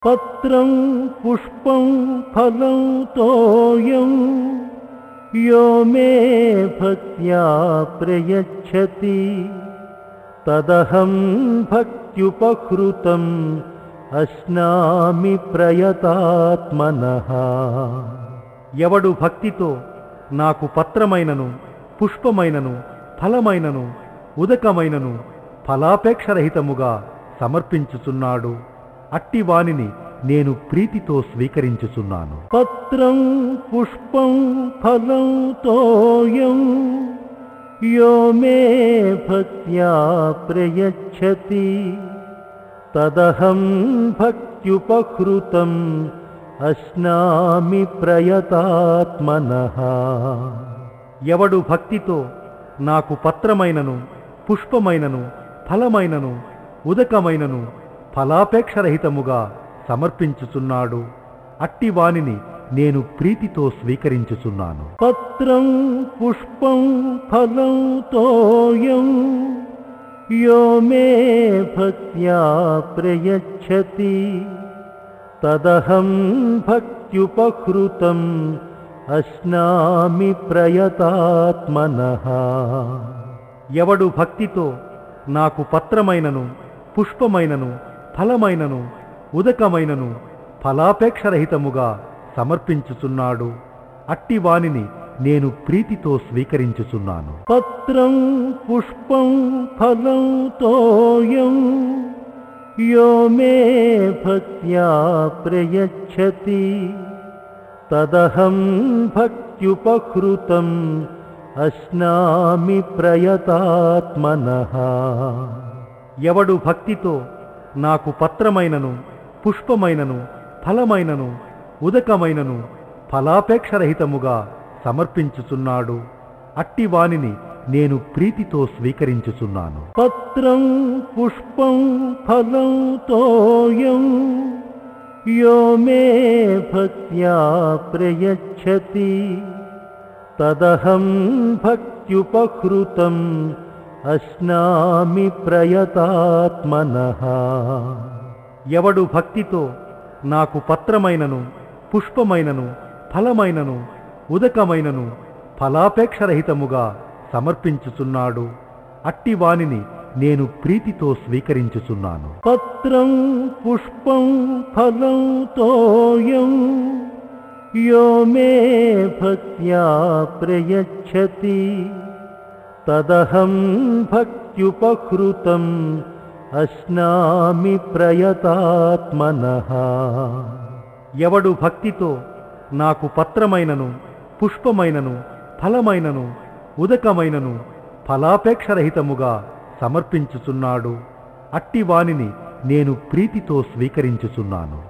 పత్రం పుష్పం ఫలం తోయం యో మే భక్త్యా ప్రయచ్చతి తదహం భక్త్యుపహృతం అశ్నామి ప్రయతాత్మనః ఎవడు భక్తితో నాకు పత్రమైనను పుష్పమైనను ఫలమైనను ఉదకమైనను ఫలాపేక్షరహితముగా సమర్పించుచున్నాడు అట్టి వానిని నేను ప్రీతితో స్వీకరించుచున్నాను పత్రం పుష్పం ఫలం తోయం యో మే భక్త్యా ప్రయచ్చతి తదహం భక్త్యుపహృతం అశ్నామి ప్రయతాత్మనః ఎవడు భక్తితో నాకు పత్రమైనను పుష్పమైనను ఫలమైనను ఉదకమైనను ఫలాపేక్షరహితముగా సమర్పించుచున్నాడు అట్టి వానిని నేను ప్రీతితో స్వీకరించుచున్నాను పత్రం పుష్పం ఫలం తోయం యో మే భక్త్యా ప్రయచ్చతి తదహం భక్త్యుపహృతం అశ్నామి ప్రయతాత్మనః ఎవడు భక్తితో నాకు పత్రమైనను పుష్పమైనను ఫలమైనను ఉదకమైనను ఫలాపేక్షరహితముగా సమర్పించుచున్నాడు అట్టి వానిని నేను ప్రీతితో స్వీకరించుచున్నాను పత్రం పుష్పం ఫలం తోయం యో మే భక్త్యా ప్రయచ్చతి తదహం భక్త్యుపహృతం అశ్నామి ప్రయతాత్మనః ఎవడు భక్తితో నాకు పత్రమైనను పుష్పమైనను ఫలమైనను ఉదకమైనను ఫలాపేక్షరహితముగా సమర్పించుచున్నాడు అట్టి వానిని నేను ప్రీతితో స్వీకరించుచున్నాను పత్రం పుష్పం ఫలం తోయం యో మే భక్త్యా ప్రయచ్చతి తదహం భక్త్యుపహృతం అశ్నామి ప్రయతాత్మనః ఎవడు భక్తితో నాకు పత్రమైనను పుష్పమైనను ఫలమైనను ఉదకమైనను ఫలాపేక్షరహితముగా సమర్పించుచున్నాడు అట్టి వానిని నేను ప్రీతితో స్వీకరించుచున్నాను పత్రం పుష్పం ఫలం తోయం యో మే భక్త్యా ప్రయచ్చతి తదహం భక్త్యుపహృతం అశ్నామి ప్రయతాత్మనః ఎవడు భక్తితో నాకు పత్రమైనను పుష్పమైనను ఫలమైనను ఉదకమైనను ఫలాపేక్షరహితముగా సమర్పించుచున్నాడు అట్టి వానిని నేను ప్రీతితో స్వీకరించుచున్నాను